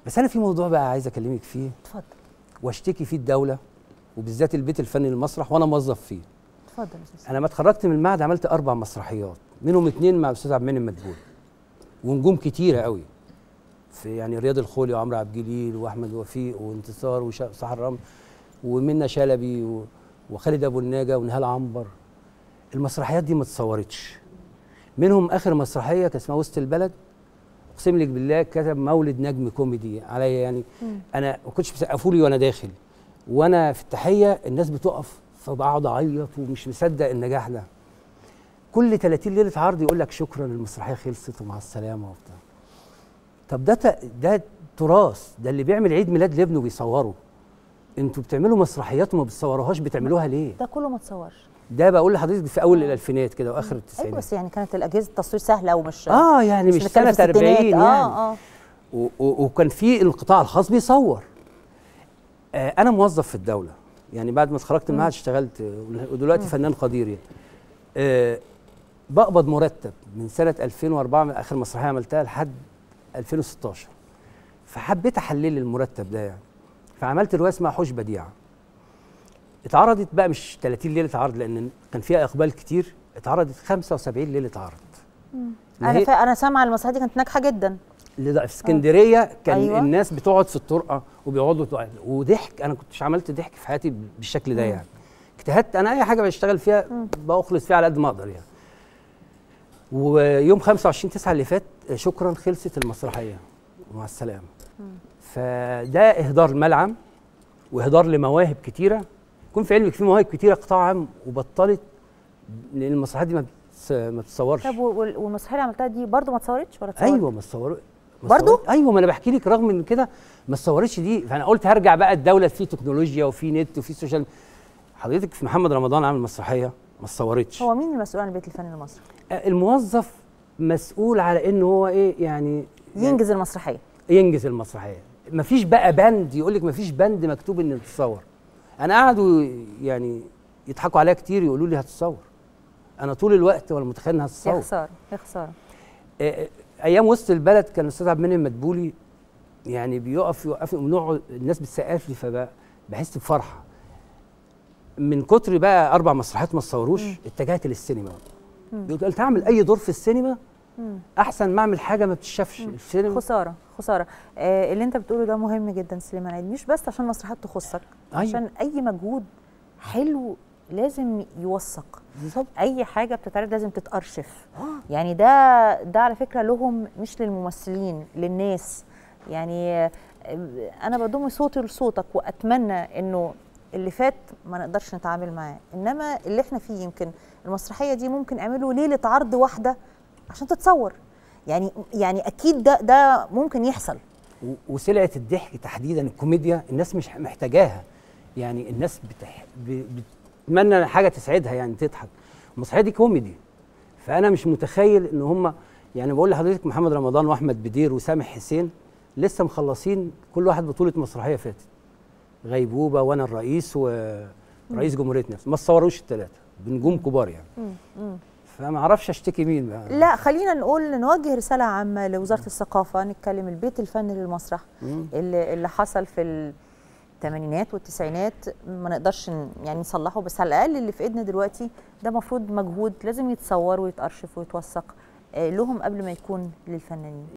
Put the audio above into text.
بس انا في موضوع بقى عايز اكلمك فيه اتفضل واشتكي فيه الدوله وبالذات البيت الفني للمسرح وانا موظف فيه اتفضل يا استاذ انا ما اتخرجت من المعهد عملت اربع مسرحيات منهم اتنين مع الاستاذ عبد المنعم مدبول ونجوم كتيره قوي في يعني رياض الخولي وعمرو عبد الجليل واحمد وفيق وانتصار وصح الرمل ومنى شلبي و- وخالد ابو النجا ونهال عنبر المسرحيات دي ما اتصورتش منهم اخر مسرحيه كان اسمها وسط البلد اقسم لك بالله كتب مولد نجم كوميدي عليا يعني انا ما كنتش بيسقفوا لي وانا داخل وانا في التحيه الناس بتقف فبقعد اعيط ومش مصدق النجاح ده كل 30 ليله عرض يقول لك شكرا المسرحيه خلصت ومع السلامه وبتاع طب ده ت- ده تراث ده اللي بيعمل عيد ميلاد لابنه بيصوره انتوا بتعملوا مسرحيات وما بتصوروهاش بتعملوها ليه ده كله ما اتصورش ده بقول لحضرتك في اول الالفينات كده واخر ايوه التسعينات بس يعني كانت الاجهزه التصوير سهله ومش اه يعني مش بنتكلم سنه في 40 الستينات. يعني اه اه و- و- وكان في القطاع الخاص بيصور آه انا موظف في الدوله يعني بعد ما اتخرجت من المعهد اشتغلت آه، ودلوقتي فنان قدير يعني آه بقبض مرتب من سنه 2004 من اخر مسرحيه عملتها لحد 2016 فحبيت احلل المرتب ده يعني فعملت روايه اسمها حوش بديعه اتعرضت بقى مش 30 ليله عرض لان كان فيها اقبال كتير اتعرضت 75 ليله عرض ما انا هي- فا... انا سامعه المسرحيه دي كانت ناجحه جدا اللي في اسكندريه كان أيوة. أيوة. الناس بتقعد في الطرقه وبيقعدوا تقعد- وضحك انا كنتش عملت ضحك في حياتي بالشكل ده يعني اجتهدت انا اي حاجه بشتغل فيها بخلص فيها على قد ما اقدر يعني ويوم 25 9 اللي فات شكرا خلصت المسرحيه ومع السلامه فده اهدار الملعب واهدار لمواهب كتيره يكون في علمك في مواهب كتيره قطاع عام وبطلت لان المسرحيات دي ما بتس- ما بتتصورش طب وال- والمسرحيه اللي عملتها دي برضو ما اتصورتش ولا اتصورت؟ ايوه ما اتصوروا ما برضو؟ اتصورت- ايوه ما انا بحكي لك رغم من كده ما اتصورتش دي فانا قلت هرجع بقى الدوله في تكنولوجيا وفي نت وفي سوشيال حضرتك في محمد رمضان عامل مسرحيه ما اتصورتش هو مين المسؤول عن البيت الفني المصري؟ آه، الموظف مسؤول على انه هو ايه يعني ينجز المسرحيه ينجز المسرحيه مفيش بقى بند يقول لك مفيش بند مكتوب ان تتصور انا قعدوا يعني يضحكوا عليا كتير يقولوا لي هتتصور انا طول الوقت ولا متخيل انها يا هتتصور خساره يا خساره آه، ايام وسط البلد كان الاستاذ عبد المنعم مدبولي يعني بيقف يوقفني ونقعد الناس بتسقف لي فبحس بفرحه من كتر بقى اربع مسرحيات ما تصوروش اتجهت للسينما قلت قلت اعمل اي دور في السينما احسن ما اعمل حاجه ما بتشافش السينما خساره خساره آه اللي انت بتقوله ده مهم جدا سليمان عيد مش بس عشان مسرحيات تخصك أيوة. عشان اي مجهود حلو لازم يوثق بالظبط اي حاجه بتتعرض لازم تتارشف يعني ده ده على فكره لهم مش للممثلين للناس يعني آه، انا بضم صوتي لصوتك واتمنى انه اللي فات ما نقدرش نتعامل معاه انما اللي احنا فيه يمكن المسرحيه دي ممكن اعمله ليله عرض واحده عشان تتصور يعني يعني اكيد ده ده ممكن يحصل و- وسلعه الضحك تحديدا الكوميديا الناس مش محتاجاها يعني الناس بتح... ب... بتتمنى حاجه تسعدها يعني تضحك المسرحيه دي كوميدي فانا مش متخيل ان هم يعني بقول لحضرتك محمد رمضان واحمد بدير وسامح حسين لسه مخلصين كل واحد بطوله مسرحيه فاتت غيبوبه وانا الرئيس ورئيس جمهوريه مصر ما تصوروش الثلاثه بنجوم كبار يعني فما اعرفش اشتكي مين بقى لا خلينا نقول نوجه رساله عامه لوزاره الثقافه نتكلم البيت الفني للمسرح اللي, اللي حصل في الثمانينات والتسعينات ما نقدرش ن- يعني نصلحه بس على الاقل اللي في ايدنا دلوقتي ده مفروض مجهود لازم يتصور ويتارشف ويتوثق آه، لهم قبل ما يكون للفنانين